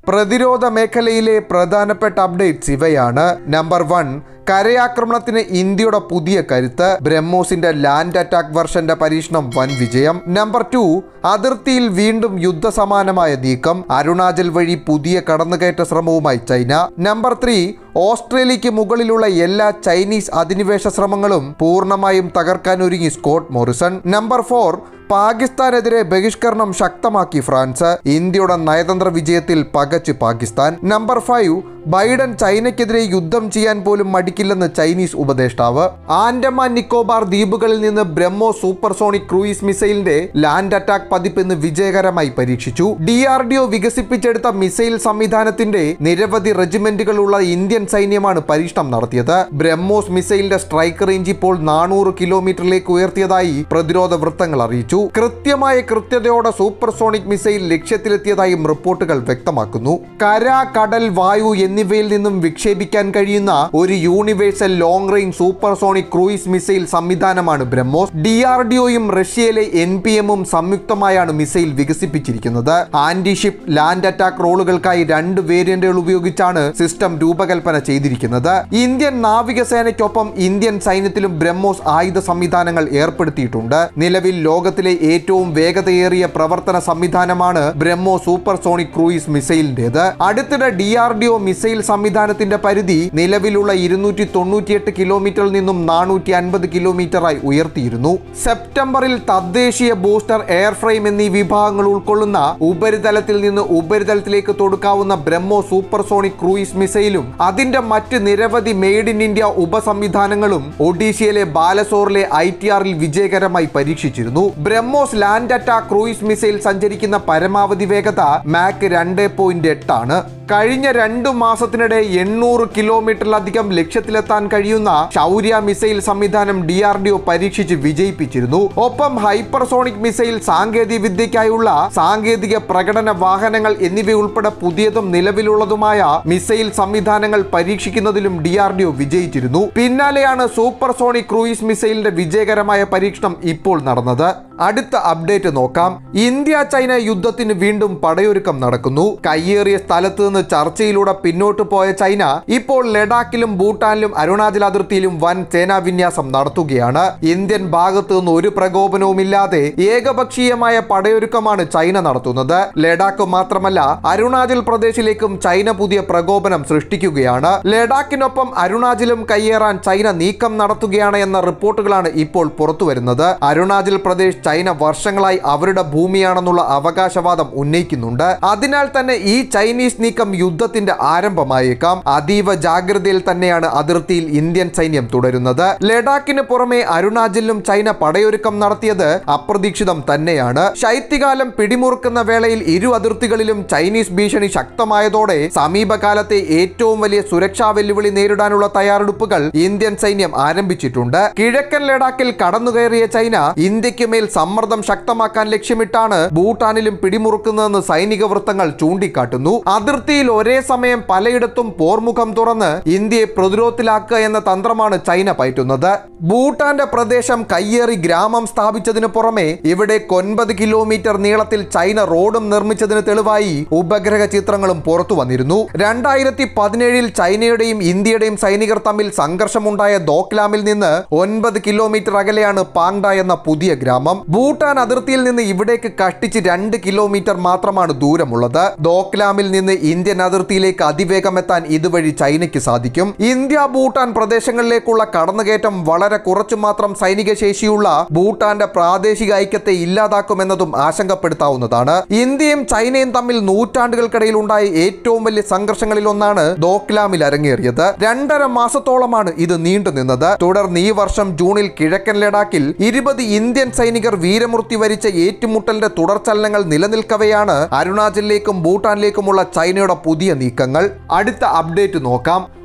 പ്രതിരോധ മേഖലയിലെ പ്രധാനപ്പെട്ട അപ്ഡേറ്റ്സ് ഇവയാണ് നമ്പർ വൺ കരയാക്രമണത്തിന് ഇന്ത്യയുടെ പുതിയ കരുത്ത് ബ്രഹ്മോസിന്റെ ലാൻഡ് അറ്റാക്ക് വെർഷന്റെ പരീക്ഷണം വൻ വിജയം നമ്പർ ടു അതിർത്തിയിൽ വീണ്ടും യുദ്ധസമാനമായ നീക്കം അരുണാചൽ വഴി പുതിയ കടന്നുകയറ്റ ശ്രമവുമായി ചൈന നമ്പർ ത്രീ ഓസ്ട്രേലിയക്ക് മുകളിലുള്ള എല്ലാ ചൈനീസ് അധിനിവേശ ശ്രമങ്ങളും പൂർണ്ണമായും തകർക്കാൻ ഒരുങ്ങി സ്കോട്ട് മോറിസൺ നമ്പർ ഫോർ പാകിസ്ഥാനെതിരെ ബഹിഷ്കരണം ശക്തമാക്കി ഫ്രാൻസ് ഇന്ത്യയുടെ നയതന്ത്ര വിജയത്തിൽ പകച്ച് പാകിസ്ഥാൻ നമ്പർ ഫൈവ് ബൈഡൻ ചൈനയ്ക്കെതിരെ യുദ്ധം ചെയ്യാൻ പോലും മടിക്കില്ലെന്ന് ചൈനീസ് ഉപദേഷ്ടാവ് ആൻഡമാൻ നിക്കോബാർ ദ്വീപുകളിൽ നിന്ന് ബ്രഹ്മോ സൂപ്പർസോണിക് ക്രൂയിസ് മിസൈലിന്റെ ലാൻഡ് അറ്റാക്ക് പതിപ്പ് ഇന്ന് വിജയകരമായി പരീക്ഷിച്ചു ഡി ആർ ഡി ഒ വികസിപ്പിച്ചെടുത്ത മിസൈൽ സംവിധാനത്തിന്റെ നിരവധി റെജിമെന്റുകളുള്ള ഇന്ത്യൻ സൈന്യമാണ് പരീക്ഷണം നടത്തിയത് ബ്രഹ്മോസ് മിസൈലിന്റെ സ്ട്രൈക്ക് റേഞ്ച് ഇപ്പോൾ നാനൂറ് കിലോമീറ്ററിലേക്ക് ഉയർത്തിയതായി പ്രതിരോധ വൃത്തങ്ങൾ അറിയിച്ചു കൃത്യമായ കൃത്യതയോടെ സൂപ്പർസോണിക് മിസൈൽ ലക്ഷ്യത്തിലെത്തിയതായും റിപ്പോർട്ടുകൾ വ്യക്തമാക്കുന്നു കര കടൽ വായു എന്നിവയിൽ നിന്നും വിക്ഷേപിക്കാൻ കഴിയുന്ന ഒരു universal long range supersonic cruise missile സംവിധാനമാണ് ബ്രഹ്മോസ് ഡി ആർ ഡി ഒയും റഷ്യയിലെ എൻ പി എമ്മും സംയുക്തമായാണ് മിസൈൽ വികസിപ്പിച്ചിരിക്കുന്നത് ആന്റി ഷിപ്പ് ലാൻഡ് അറ്റാക്ക് റോളുകൾക്കായി രണ്ട് വേരിയന്റുകൾ ഉപയോഗിച്ചാണ് സിസ്റ്റം രൂപകൽപ്പന ചെയ്തിരിക്കുന്നത് ഇന്ത്യൻ നാവികസേനയ്ക്കൊപ്പം ഇന്ത്യൻ സൈന്യത്തിലും ബ്രഹ്മോസ് ആയുധ സംവിധാനങ്ങൾ ഏർപ്പെടുത്തിയിട്ടുണ്ട് നിലവിൽ ലോകത്തിലെ ഏറ്റവും വേഗതയേറിയ പ്രവർത്തന സംവിധാനമാണ് ബ്രഹ്മോ സൂപ്പർസോണിക് ക്രൂയിസ് മിസൈലിന്റേത് അടുത്തിടെ D R D O missile സംവിധാനത്തിന്റെ പരിധി നിലവിലുള്ള ഇരുന്നൂറ്റി തൊണ്ണൂറ്റിയെട്ട് കിലോമീറ്ററിൽ നിന്നും നാനൂറ്റി അൻപത് കിലോമീറ്ററായി ഉയർത്തിയിരുന്നു സെപ്റ്റംബറിൽ തദ്ദേശീയ ബൂസ്റ്റർ എയർഫ്രെയിം എന്നീ വിഭാഗങ്ങൾ ഉൾക്കൊള്ളുന്ന ഉപരിതലത്തിൽ നിന്ന് ഉപരിതലത്തിലേക്ക് തൊടുക്കാവുന്ന ബ്രഹ്മോ സൂപ്പർസോണിക് ക്രൂയിസ് മിസൈലും അതിന്റെ മറ്റ് നിരവധി മെയ്ഡ് ഇൻ ഇന്ത്യ ഉപസംവിധാനങ്ങളും ഒഡീഷയിലെ ബാലസോറിലെ ഐ ടി ആറിൽ വിജയകരമായി പരീക്ഷിച്ചിരുന്നു BrahMos land attack cruise missile സഞ്ചരിക്കുന്ന പരമാവധി വേഗത മാക്ക് രണ്ട് പോയിന്റ് എട്ടാണ് കഴിഞ്ഞ രണ്ടു മാസത്തിനിടെ എണ്ണൂറ് കിലോമീറ്ററിലധികം ലക്ഷ്യത്തിലെത്താൻ കഴിയുന്ന ശൗര്യ മിസൈൽ സംവിധാനം ഡി ആർ ഡി ഒ പരീക്ഷിച്ച് വിജയിപ്പിച്ചിരുന്നു ഒപ്പം ഹൈപ്പർസോണിക് മിസൈൽ സാങ്കേതിക വിദ്യയ്ക്കായുള്ള സാങ്കേതിക പ്രകടന വാഹനങ്ങൾ എന്നിവയുൾപ്പെടെ പുതിയതും നിലവിലുള്ളതുമായ മിസൈൽ സംവിധാനങ്ങൾ പരീക്ഷിക്കുന്നതിലും ഡി ആർ ഡി ഒ വിജയിച്ചിരുന്നു പിന്നാലെയാണ് സൂപ്പർസോണിക് ക്രൂയിസ് മിസൈലിന്റെ വിജയകരമായ പരീക്ഷണം ഇപ്പോൾ നടന്നത് അടുത്ത അപ്ഡേറ്റ് നോക്കാം ഇന്ത്യ ചൈന യുദ്ധത്തിന് വീണ്ടും പടയൊരുക്കം നടക്കുന്നു കയ്യേറിയ സ്ഥലത്ത് നിന്ന് ചർച്ചയിലൂടെ പിന്നോട്ട് പോയ ചൈന ഇപ്പോൾ ലഡാക്കിലും ഭൂട്ടാനിലും അരുണാചൽ അതിർത്തിയിലും വൻ സേനാ വിന്യാസം നടത്തുകയാണ് ഇന്ത്യൻ ഭാഗത്തു നിന്ന് ഒരു പ്രകോപനവുമില്ലാതെ ഏകപക്ഷീയമായ പടയൊരുക്കമാണ് ചൈന നടത്തുന്നത് ലഡാക്ക് മാത്രമല്ല അരുണാചൽ പ്രദേശിലേക്കും ചൈന പുതിയ പ്രകോപനം സൃഷ്ടിക്കുകയാണ് ലഡാക്കിനൊപ്പം അരുണാചലും കയ്യേറാൻ ചൈന നീക്കം നടത്തുകയാണ് എന്ന റിപ്പോർട്ടുകളാണ് ഇപ്പോൾ പുറത്തുവരുന്നത് അരുണാചൽ പ്രദേശ് ചൈന വർഷങ്ങളായി അവരുടെ ഭൂമിയാണെന്നുള്ള അവകാശവാദം ഉന്നയിക്കുന്നുണ്ട് അതിനാൽ തന്നെ ഈ ചൈനീസ് നീക്കം യുദ്ധത്തിന്റെ ആരംഭമായേക്കാം അതീവ ജാഗ്രതയിൽ തന്നെയാണ് അതിർത്തിയിൽ ഇന്ത്യൻ സൈന്യം തുടരുന്നത് ലഡാക്കിന് പുറമെ അരുണാചലിലും ചൈന പടയൊരുക്കം നടത്തിയത് അപ്രതീക്ഷിതം തന്നെയാണ് ശൈത്യകാലം പിടിമുറുക്കുന്ന വേളയിൽ ഇരു അതിർത്തികളിലും ചൈനീസ് ഭീഷണി ശക്തമായതോടെ സമീപകാലത്തെ ഏറ്റവും വലിയ സുരക്ഷാ വെല്ലുവിളി നേരിടാനുള്ള തയ്യാറെടുപ്പുകൾ ഇന്ത്യൻ സൈന്യം ആരംഭിച്ചിട്ടുണ്ട് കിഴക്കൻ ലഡാക്കിൽ കടന്നുകയറിയ ചൈന ഇന്ത്യക്ക് മേൽ സമ്മർദ്ദം ശക്തമാക്കാൻ ലക്ഷ്യമിട്ടാണ് ഭൂട്ടാനിലും പിടിമുറുക്കുന്നതെന്ന് സൈനിക വൃത്തങ്ങൾ ചൂണ്ടിക്കാട്ടുന്നു അതിർത്തിയിൽ ഒരേ സമയം പലയിടത്തും പോർമുഖം തുറന്ന് ഇന്ത്യയെ പ്രതിരോധത്തിലാക്കുക എന്ന തന്ത്രമാണ് ചൈന പയറ്റുന്നത് ഭൂട്ടാന്റെ പ്രദേശം കയ്യേറി ഗ്രാമം സ്ഥാപിച്ചതിന് പുറമെ ഇവിടെ ഒൻപത് കിലോമീറ്റർ നീളത്തിൽ ചൈന റോഡും നിർമ്മിച്ചതിന് തെളിവായി ഉപഗ്രഹ ചിത്രങ്ങളും പുറത്തു വന്നിരുന്നു രണ്ടായിരത്തി പതിനേഴിൽ ചൈനയുടെയും ഇന്ത്യയുടെയും സൈനികർ തമ്മിൽ സംഘർഷമുണ്ടായ ദോക്ലാമിൽ നിന്ന് ഒൻപത് കിലോമീറ്റർ അകലെയാണ് പാങ്ഡ എന്ന പുതിയ ഗ്രാമം ഭൂട്ടാൻ അതിർത്തിയിൽ നിന്ന് ഇവിടേക്ക് കഷ്ടിച്ച് രണ്ട് കിലോമീറ്റർ മാത്രമാണ് ദൂരമുള്ളത് ദോക്ലാമിൽ നിന്ന് ഇന്ത്യൻ അതിർത്തിയിലേക്ക് അതിവേഗം എത്താൻ ഇതുവഴി ചൈനയ്ക്ക് സാധിക്കും ഇന്ത്യ ഭൂട്ടാൻ പ്രദേശങ്ങളിലേക്കുള്ള കടന്നുകയറ്റം വളരെ കുറച്ചു മാത്രം സൈനിക ശേഷിയുള്ള ഭൂട്ടാന്റെ പ്രാദേശിക ഐക്യത്തെ ഇല്ലാതാക്കുമെന്നതും ആശങ്കപ്പെടുത്താവുന്നതാണ് ഇന്ത്യയും ചൈനയും തമ്മിൽ നൂറ്റാണ്ടുകൾക്കിടയിൽ ഉണ്ടായ ഏറ്റവും വലിയ സംഘർഷങ്ങളിൽ ഒന്നാണ് ദോക്ലാമിൽ അരങ്ങേറിയത് രണ്ടര മാസത്തോളമാണ് ഇത് നീണ്ടുനിന്നത് തുടർന്ന് ഈ വർഷം ജൂണിൽ കിഴക്കൻ ലഡാക്കിൽ ഇരുപത് ഇന്ത്യൻ സൈനികർ വീരമൃത്യു വരിച്ച ഏറ്റുമുട്ടലിന്റെ തുടർചലനങ്ങൾ നിലനിൽക്കവെയാണ് അരുണാചലിലേക്കും ഭൂട്ടാനിലേക്കുമുള്ള ചൈനയുടെ പുതിയ നീക്കങ്ങൾ അടുത്ത അപ്ഡേറ്റ് നോക്കാം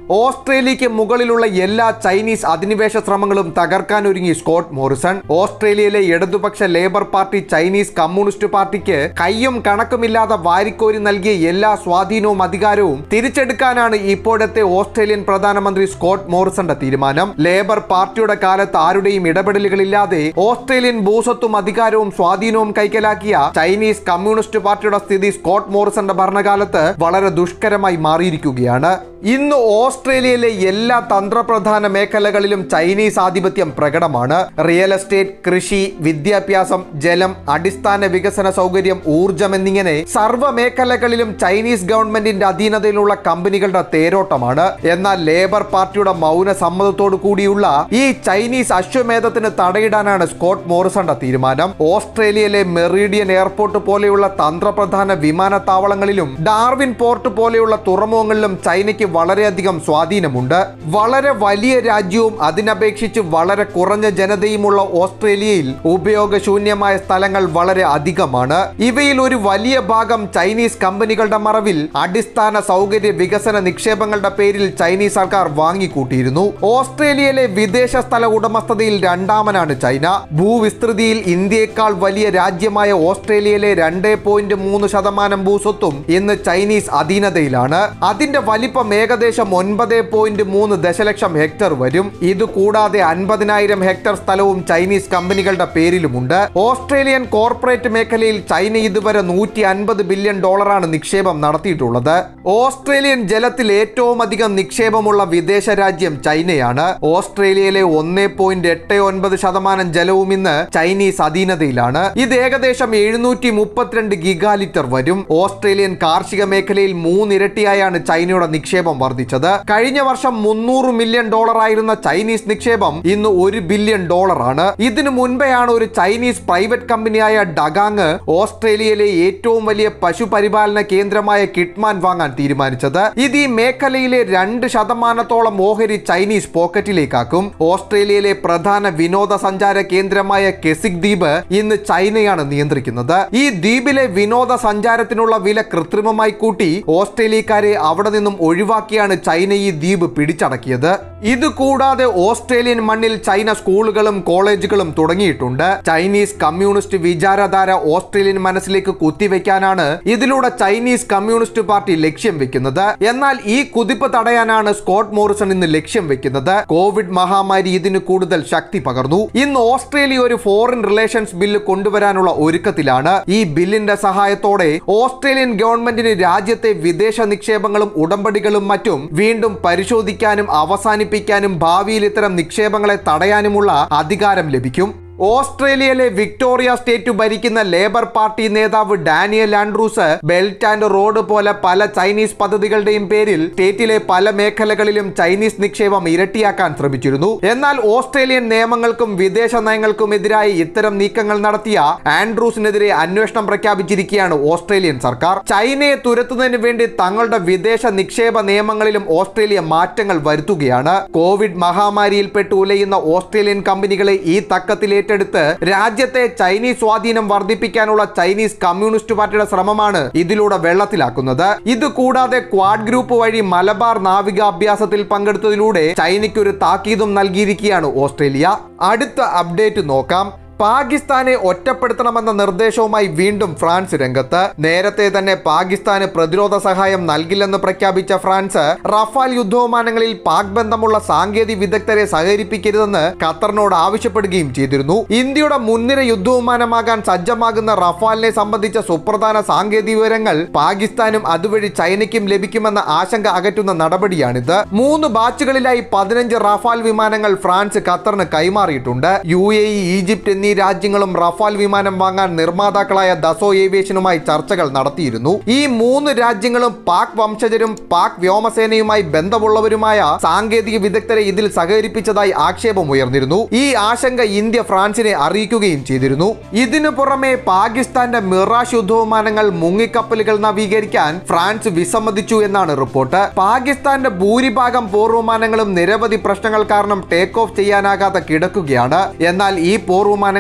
ഓസ്ട്രേലിയക്ക് മുകളിലുള്ള എല്ലാ ചൈനീസ് അധിനിവേശ ശ്രമങ്ങളും തകർക്കാൻ ഒരുങ്ങി സ്കോട്ട് മോറിസൺ ഓസ്ട്രേലിയയിലെ ഇടതുപക്ഷ ലേബർ പാർട്ടി ചൈനീസ് കമ്മ്യൂണിസ്റ്റ് പാർട്ടിക്ക് കയ്യും കണക്കുമില്ലാതെ വാരിക്കോരി നൽകിയ എല്ലാ സ്വാധീനവും അധികാരവും തിരിച്ചെടുക്കാനാണ് ഇപ്പോഴത്തെ ഓസ്ട്രേലിയൻ പ്രധാനമന്ത്രി സ്കോട്ട് മോറിസന്റെ തീരുമാനം ലേബർ പാർട്ടിയുടെ കാലത്ത് ആരുടെയും ഇടപെടലുകളില്ലാതെ ഓസ്ട്രേലിയൻ ഭൂസ്വത്തും അധികാരവും സ്വാധീനവും കൈക്കലാക്കിയ ചൈനീസ് കമ്മ്യൂണിസ്റ്റ് പാർട്ടിയുടെ സ്ഥിതി സ്കോട്ട് മോറിസന്റെ ഭരണകാലത്ത് വളരെ ദുഷ്കരമായി മാറിയിരിക്കുകയാണ് ഇന്ന് ഓസ്ട്രേലിയയിലെ എല്ലാ തന്ത്രപ്രധാന മേഖലകളിലും ചൈനീസ് ആധിപത്യം പ്രകടമാണ് റിയൽ എസ്റ്റേറ്റ് കൃഷി വിദ്യാഭ്യാസം ജലം അടിസ്ഥാന വികസന സൗകര്യം ഊർജം എന്നിങ്ങനെ സർവ്വ മേഖലകളിലും ചൈനീസ് ഗവൺമെന്റിന്റെ അധീനതയിലുള്ള കമ്പനികളുടെ തേരോട്ടമാണ് എന്നാൽ ലേബർ പാർട്ടിയുടെ മൗന സമ്മതത്തോടു കൂടിയുള്ള ഈ ചൈനീസ് അശ്വമേധത്തിന് തടയിടാനാണ് സ്കോട്ട് മോറിസന്റെ തീരുമാനം ഓസ്ട്രേലിയയിലെ മെറീഡിയൻ എയർപോർട്ട് പോലെയുള്ള തന്ത്രപ്രധാന വിമാനത്താവളങ്ങളിലും ഡാർവിൻ പോർട്ട് പോലെയുള്ള തുറമുഖങ്ങളിലും ചൈനയ്ക്ക് വളരെയധികം സ്വാധീനമുണ്ട് വളരെ വലിയ രാജ്യവും അതിനപേക്ഷിച്ച് വളരെ കുറഞ്ഞ ജനതയുമുള്ള ഓസ്ട്രേലിയയിൽ ഉപയോഗശൂന്യമായ സ്ഥലങ്ങൾ വളരെ അധികമാണ് ഇവയിൽ ഒരു വലിയ ഭാഗം ചൈനീസ് കമ്പനികളുടെ മറവിൽ അടിസ്ഥാന സൗകര്യ വികസന നിക്ഷേപങ്ങളുടെ പേരിൽ ചൈനീസ് സർക്കാർ വാങ്ങിക്കൂട്ടിയിരുന്നു ഓസ്ട്രേലിയയിലെ വിദേശ സ്ഥല ഉടമസ്ഥതയിൽ രണ്ടാമനാണ് ചൈന ഭൂവിസ്തൃതിയിൽ ഇന്ത്യയെക്കാൾ വലിയ രാജ്യമായ ഓസ്ട്രേലിയയിലെ രണ്ട് പോയിന്റ് മൂന്ന് ശതമാനം ഭൂസ്വത്തും ഇന്ന് ചൈനീസ് അധീനതയിലാണ് അതിന്റെ വലിപ്പം ഏകദേശം ഒൻപത് പോയിന്റ് മൂന്ന് ദശലക്ഷം ഹെക്ടർ വരും ഇത് കൂടാതെ അൻപതിനായിരം ഹെക്ടർ സ്ഥലവും ചൈനീസ് കമ്പനികളുടെ പേരിലുമുണ്ട് ഓസ്ട്രേലിയൻ കോർപ്പറേറ്റ് മേഖലയിൽ ചൈന ഇതുവരെ നൂറ്റി അൻപത് ബില്യൺ ഡോളറാണ് നിക്ഷേപം നടത്തിയിട്ടുള്ളത് ഓസ്ട്രേലിയൻ ജലത്തിൽ ഏറ്റവും അധികം നിക്ഷേപമുള്ള വിദേശ രാജ്യം ചൈനയാണ് ഓസ്ട്രേലിയയിലെ ഒന്നേ പോയിന്റ് എട്ട് ഒൻപത് ശതമാനം ജലവും ഇന്ന് ചൈനീസ് അധീനതയിലാണ് ഇത് ഏകദേശം എഴുന്നൂറ്റി മുപ്പത്തിരണ്ട് ഗിഗാ ലിറ്റർ വരും ഓസ്ട്രേലിയൻ കാർഷിക മേഖലയിൽ മൂന്നിരട്ടിയായാണ് ചൈനയുടെ നിക്ഷേപം വർദ്ധിച്ചത് കഴിഞ്ഞ വർഷം മുന്നൂറ് മില്യൺ ഡോളർ ആയിരുന്ന ചൈനീസ് നിക്ഷേപം ഇന്ന് ഒരു ബില്യൺ ഡോളർ ആണ് ഇതിനു മുൻപെയാണ് ഒരു ചൈനീസ് പ്രൈവറ്റ് കമ്പനിയായ ഡഗാങ് ഓസ്ട്രേലിയയിലെ ഏറ്റവും വലിയ പശുപരിപാലന കേന്ദ്രമായ കിട്ട്മാൻ വാങ്ങാൻ തീരുമാനിച്ചത് ഇത് ഈ മേഖലയിലെ രണ്ട് ശതമാനത്തോളം ഓഹരി ചൈനീസ് പോക്കറ്റിലേക്കാക്കും ഓസ്ട്രേലിയയിലെ പ്രധാന വിനോദസഞ്ചാര കേന്ദ്രമായ കെസിക് ദ്വീപ് ഇന്ന് ചൈനയാണ് നിയന്ത്രിക്കുന്നത് ഈ ദ്വീപിലെ വിനോദസഞ്ചാരത്തിനുള്ള വില കൃത്രിമമായി കൂട്ടി ഓസ്ട്രേലിയക്കാരെ അവിടെ നിന്നും ഒഴിവാക്കിയാണ് ചൈന ഈ ദ്വീപ് പിടിച്ചടക്കിയത് ഇത് കൂടാതെ ഓസ്ട്രേലിയൻ മണ്ണിൽ ചൈന സ്കൂളുകളും കോളേജുകളും തുടങ്ങിയിട്ടുണ്ട് ചൈനീസ് കമ്മ്യൂണിസ്റ്റ് വിചാരധാര ഓസ്ട്രേലിയൻ മനസ്സിലേക്ക് കുത്തിവെക്കാനാണ് ഇതിലൂടെ ചൈനീസ് കമ്മ്യൂണിസ്റ്റ് പാർട്ടി ലക്ഷ്യം വെക്കുന്നത് എന്നാൽ ഈ കുതിപ്പ് തടയാനാണ് സ്കോട്ട് മോറിസൺ ഇന്ന് ലക്ഷ്യം വെക്കുന്നത് കോവിഡ് മഹാമാരി ഇതിന് കൂടുതൽ ശക്തി പകർന്നു ഇന്ന് ഓസ്ട്രേലിയ ഒരു ഫോറിൻ റിലേഷൻസ് ബില്ല് കൊണ്ടുവരാനുള്ള ഒരുക്കത്തിലാണ് ഈ ബില്ലിന്റെ സഹായത്തോടെ ഓസ്ട്രേലിയൻ ഗവൺമെന്റിന് രാജ്യത്തെ വിദേശ നിക്ഷേപങ്ങളും ഉടമ്പടികളും മറ്റും വീണ്ടും പരിശോധിക്കാനും അവസാനിപ്പിക്കാനും ഭാവിയിൽ ഇത്തരം നിക്ഷേപങ്ങളെ തടയാനുമുള്ള അധികാരം ലഭിക്കും ഓസ്ട്രേലിയയിലെ വിക്ടോറിയ സ്റ്റേറ്റ് ഭരിക്കുന്ന ലേബർ പാർട്ടി നേതാവ് Daniel Andrews belt and road പോലെ പല ചൈനീസ് പദ്ധതികളുടെയും പേരിൽ സ്റ്റേറ്റിലെ പല മേഖലകളിലും ചൈനീസ് നിക്ഷേപം ഇരട്ടിയാക്കാൻ ശ്രമിച്ചിരുന്നു എന്നാൽ ഓസ്ട്രേലിയൻ നിയമങ്ങൾക്കും വിദേശ നയങ്ങൾക്കും എതിരായി ഇത്തരം നീക്കങ്ങൾ നടത്തിയ ആൻഡ്രൂസിനെതിരെ അന്വേഷണം പ്രഖ്യാപിച്ചിരിക്കുകയാണ് ഓസ്ട്രേലിയൻ സർക്കാർ ചൈനയെ തുരത്തുന്നതിന് വേണ്ടി തങ്ങളുടെ വിദേശ നിക്ഷേപ നിയമങ്ങളിലും ഓസ്ട്രേലിയ മാറ്റങ്ങൾ വരുത്തുകയാണ് കോവിഡ് മഹാമാരിയിൽപ്പെട്ട് ഉലയുന്ന ഓസ്ട്രേലിയൻ കമ്പനികളെ ഈ തക്കത്തിൽ ഏറ്റെടുത്ത് രാജ്യത്തെ ചൈനീസ് സ്വാധീനം വർദ്ധിപ്പിക്കാനുള്ള ചൈനീസ് കമ്മ്യൂണിസ്റ്റ് പാർട്ടിയുടെ ശ്രമമാണ് ഇതിലൂടെ വെള്ളത്തിലാക്കുന്നത് ഇത് കൂടാതെ ക്വാഡ് ഗ്രൂപ്പ് വഴി മലബാർ നാവികാഭ്യാസത്തിൽ പങ്കെടുത്തതിലൂടെ ചൈനയ്ക്ക് ഒരു താക്കീതും നൽകിയിരിക്കുകയാണ് ഓസ്ട്രേലിയ അടുത്ത അപ്ഡേറ്റ് നോക്കാം പാകിസ്ഥാനെ ഒറ്റപ്പെടുത്തണമെന്ന നിർദ്ദേശവുമായി വീണ്ടും ഫ്രാൻസ് രംഗത്ത് നേരത്തെ തന്നെ പാകിസ്ഥാന് പ്രതിരോധ സഹായം നൽകില്ലെന്ന് പ്രഖ്യാപിച്ച ഫ്രാൻസ് റഫാൽ യുദ്ധവിമാനങ്ങളിൽ പാക് ബന്ധമുള്ള സാങ്കേതിക വിദഗ്ധരെ സഹകരിപ്പിക്കരുതെന്ന് ഖത്തറിനോട് ആവശ്യപ്പെടുകയും ചെയ്തിരുന്നു ഇന്ത്യയുടെ മുൻനിര യുദ്ധവിമാനമാകാൻ സജ്ജമാകുന്ന റഫാലിനെ സംബന്ധിച്ച സുപ്രധാന സാങ്കേതിക വിവരങ്ങൾ പാകിസ്ഥാനും അതുവഴി ചൈനയ്ക്കും ലഭിക്കുമെന്ന ആശങ്ക അകറ്റുന്ന നടപടിയാണിത് മൂന്ന് ബാച്ചുകളിലായി പതിനഞ്ച് റഫാൽ വിമാനങ്ങൾ ഫ്രാൻസ് ഖത്തറിന് കൈമാറിയിട്ടുണ്ട് യു എ ഇ ഈജിപ്റ്റ് എന്നീ രാജ്യങ്ങളും റഫാൽ വിമാനം വാങ്ങാൻ നിർമ്മാതാക്കളായ ദസോ ഏവിയേഷനുമായി ചർച്ചകൾ നടത്തിയിരുന്നു ഈ മൂന്ന് രാജ്യങ്ങളും പാക് വംശജരും പാക് വ്യോമസേനയുമായി ബന്ധമുള്ളവരുമായ സാങ്കേതിക വിദഗ്ധരെ ഇതിൽ സഹകരിപ്പിച്ചതായി ആക്ഷേപം ഉയർന്നിരുന്നു ഈ ആശങ്ക ഇന്ത്യ ഫ്രാൻസിനെ അറിയിക്കുകയും ചെയ്തിരുന്നു ഇതിനു പുറമെ പാകിസ്ഥാന്റെ മിറാഷ് യുദ്ധവിമാനങ്ങൾ മുങ്ങിക്കപ്പലുകൾ നവീകരിക്കാൻ ഫ്രാൻസ് വിസമ്മതിച്ചു എന്നാണ് റിപ്പോർട്ട് പാകിസ്ഥാന്റെ ഭൂരിഭാഗം പോർവിമാനങ്ങളും നിരവധി പ്രശ്നങ്ങൾ കാരണം ടേക്ക് ഓഫ് ചെയ്യാനാകാതെ കിടക്കുകയാണ് എന്നാൽ ഈ പോർവിമാനങ്ങൾ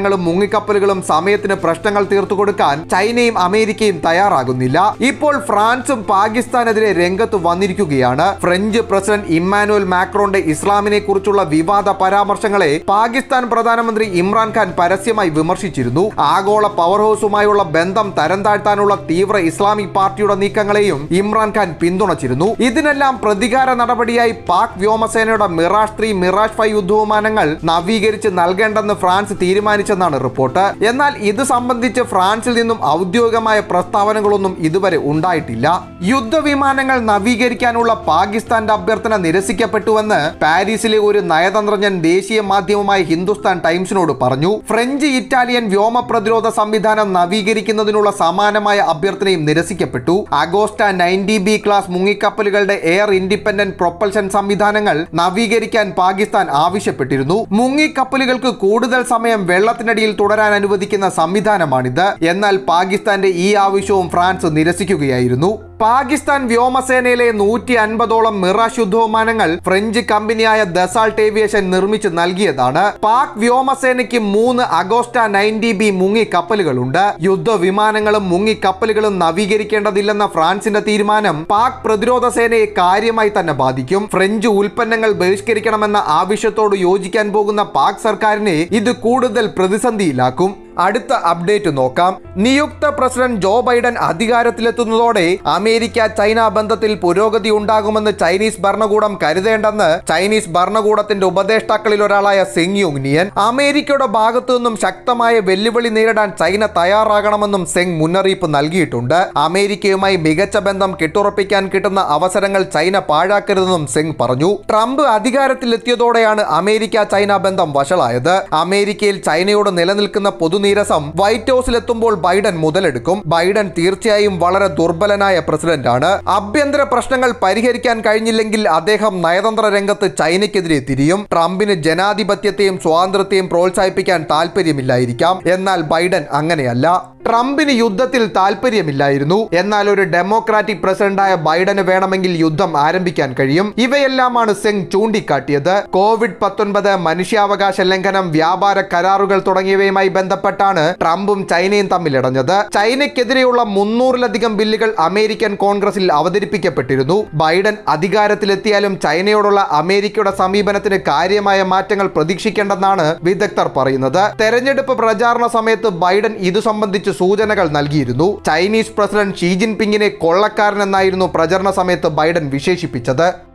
വിമാനങ്ങളും മുങ്ങിക്കപ്പലുകളും സമയത്തിന് പ്രശ്നങ്ങൾ തീർത്തു കൊടുക്കാൻ ചൈനയും അമേരിക്കയും തയ്യാറാകുന്നില്ല ഇപ്പോൾ ഫ്രാൻസും പാകിസ്ഥാനെതിരെ രംഗത്ത് വന്നിരിക്കുകയാണ് ഫ്രഞ്ച് പ്രസിഡന്റ് ഇമ്മാനുവൽ മാക്രോന്റെ ഇസ്ലാമിനെ കുറിച്ചുള്ള വിവാദ പരാമർശങ്ങളെ പാകിസ്ഥാൻ പ്രധാനമന്ത്രി ഇമ്രാൻഖാൻ പരസ്യമായി വിമർശിച്ചിരുന്നു ആഗോള പവർ ഹൗസുമായുള്ള ബന്ധം തരം താഴ്ത്താനുള്ള തീവ്ര ഇസ്ലാമിക് പാർട്ടിയുടെ നീക്കങ്ങളെയും ഇമ്രാൻഖാൻ പിന്തുണച്ചിരുന്നു ഇതിനെല്ലാം പ്രതികാര നടപടിയായി പാക് വ്യോമസേനയുടെ മിറാഷ് ത്രീ മിറാഷ് ഫൈവ് യുദ്ധവിമാനങ്ങൾ നവീകരിച്ച് നൽകേണ്ടെന്ന് ഫ്രാൻസ് തീരുമാനിച്ചെന്നാണ് റിപ്പോർട്ട് എന്നാൽ ഇത് സംബന്ധിച്ച് ഫ്രാൻസിൽ നിന്നും ഔദ്യോഗികമായ പ്രസ്താവനകളൊന്നും ഇതുവരെ ഉണ്ടായിട്ടില്ല യുദ്ധവിമാനങ്ങൾ നവീകരിക്കാനുള്ള പാകിസ്ഥാന്റെ അഭ്യർത്ഥന നിരസിക്കപ്പെട്ടുവെന്ന് പാരീസിലെ ഒരു നയതന്ത്രജ്ഞൻ ദേശീയ മാധ്യമമായ ഹിന്ദുസ്ഥാൻ ടൈംസിനോട് പറഞ്ഞു ഫ്രഞ്ച് ഇറ്റാലിയൻ വ്യോമ പ്രതിരോധ സംവിധാനം നവീകരിക്കുന്നതിനുള്ള സമാനമായ അഭ്യർത്ഥനയും നിരസിക്കപ്പെട്ടു അഗോസ്റ്റ നയൻറ്റി ബി ക്ലാസ് മുങ്ങിക്കപ്പലുകളുടെ എയർ ഇൻഡിപെൻഡന്റ് പ്രൊപ്പൽഷൻ സംവിധാനങ്ങൾ നവീകരിക്കാൻ പാകിസ്ഥാൻ ആവശ്യപ്പെട്ടിരുന്നു മുങ്ങിക്കപ്പലുകൾക്ക് കൂടുതൽ സമയം വെള്ളത്തിനടിയിൽ തുടരാൻ അനുവദിക്കുന്ന സംവിധാനമാണിത് എന്നാൽ പാകിസ്ഥാന്റെ ഈ ആവശ്യവും ഫ്രാൻസ് നിരസിക്കുകയായിരുന്നു പാകിസ്ഥാൻ വ്യോമസേനയിലെ നൂറ്റി അൻപതോളം മിറാഷ് യുദ്ധവിമാനങ്ങൾ ഫ്രഞ്ച് കമ്പനിയായ ദസാൾട്ട് ഏവിയേഷൻ നിർമ്മിച്ചു നൽകിയതാണ് പാക് വ്യോമസേനയ്ക്ക് മൂന്ന് അഗോസ്റ്റ നയൻറ്റി ബി മുങ്ങിക്കപ്പലുകളുണ്ട് യുദ്ധവിമാനങ്ങളും മുങ്ങിക്കപ്പലുകളും നവീകരിക്കേണ്ടതില്ലെന്ന ഫ്രാൻസിന്റെ തീരുമാനം പാക് പ്രതിരോധ സേനയെ കാര്യമായി തന്നെ ബാധിക്കും ഫ്രഞ്ച് ഉൽപ്പന്നങ്ങൾ ബഹിഷ്കരിക്കണമെന്ന ആവശ്യത്തോട് യോജിക്കാൻ പോകുന്ന പാക് സർക്കാരിനെ ഇത് കൂടുതൽ പ്രതിസന്ധിയിലാക്കും അടുത്ത അപ്ഡേറ്റ് നോക്കാം നിയുക്ത പ്രസിഡന്റ് ജോ ബൈഡൻ അധികാരത്തിലെത്തുന്നതോടെ അമേരിക്ക ചൈന ബന്ധത്തിൽ പുരോഗതി ഉണ്ടാകുമെന്ന് ചൈനീസ് ഭരണകൂടം കരുതേണ്ടെന്ന് ചൈനീസ് ഭരണകൂടത്തിന്റെ ഉപദേഷ്ടാക്കളിൽ ഒരാളായ സെങ് യുങ് നിയൻ അമേരിക്കയുടെ ഭാഗത്തു നിന്നും ശക്തമായ വെല്ലുവിളി നേരിടാൻ ചൈന തയ്യാറാകണമെന്നും സെങ് മുന്നറിയിപ്പ് നൽകിയിട്ടുണ്ട് അമേരിക്കയുമായി മികച്ച ബന്ധം കെട്ടുറപ്പിക്കാൻ കിട്ടുന്ന അവസരങ്ങൾ ചൈന പാഴാക്കരുതെന്നും സെങ് പറഞ്ഞു ട്രംപ് അധികാരത്തിലെത്തിയതോടെയാണ് അമേരിക്ക ചൈന ബന്ധം വഷളായത് അമേരിക്കയിൽ ചൈനയോട് നിലനിൽക്കുന്ന പൊതുനീരസം വൈറ്റ് ഹൗസിലെത്തുമ്പോൾ ബൈഡൻ മുതലെടുക്കും ബൈഡൻ തീർച്ചയായും വളരെ ദുർബലനായ പ്രസിഡന്റാണ് ആഭ്യന്തര പ്രശ്നങ്ങൾ പരിഹരിക്കാൻ കഴിഞ്ഞില്ലെങ്കിൽ അദ്ദേഹം നയതന്ത്ര രംഗത്ത് ചൈനയ്ക്കെതിരെ തിരിയും ട്രംപിന് ജനാധിപത്യത്തെയും സ്വാതന്ത്ര്യത്തെയും പ്രോത്സാഹിപ്പിക്കാൻ താല്പര്യമില്ലായിരിക്കാം എന്നാൽ ബൈഡൻ അങ്ങനെയല്ല ട്രംപിന് യുദ്ധത്തിൽ താല്പര്യമില്ലായിരുന്നു എന്നാൽ ഒരു ഡെമോക്രാറ്റിക് പ്രസിഡന്റായ ബൈഡന് വേണമെങ്കിൽ യുദ്ധം ആരംഭിക്കാൻ കഴിയും ഇവയെല്ലാമാണ് സെങ് ചൂണ്ടിക്കാട്ടിയത് കോവിഡ് പത്തൊൻപത് മനുഷ്യാവകാശ ലംഘനം വ്യാപാര കരാറുകൾ തുടങ്ങിയവയുമായി ബന്ധപ്പെട്ടാണ് ട്രംപും ചൈനയും തമ്മിലിടഞ്ഞത് ചൈനയ്ക്കെതിരെയുള്ള മുന്നൂറിലധികം ബില്ലുകൾ അമേരിക്കൻ കോൺഗ്രസിൽ അവതരിപ്പിക്കപ്പെട്ടിരുന്നു ബൈഡൻ അധികാരത്തിലെത്തിയാലും ചൈനയോടുള്ള അമേരിക്കയുടെ സമീപനത്തിന് കാര്യമായ മാറ്റങ്ങൾ പ്രതീക്ഷിക്കേണ്ടെന്നാണ് വിദഗ്ധർ പറയുന്നത് തെരഞ്ഞെടുപ്പ് പ്രചാരണ സമയത്ത് ബൈഡൻ ഇതു സംബന്ധിച്ച് സൂചനകൾ നൽകിയിരുന്നു ചൈനീസ് പ്രസിഡന്റ് ഷീ ജിൻപിങ്ങിനെ കൊള്ളക്കാരനെന്നായിരുന്നു പ്രചരണ സമയത്ത് ബൈഡൻ വിശേഷിപ്പിച്ചത്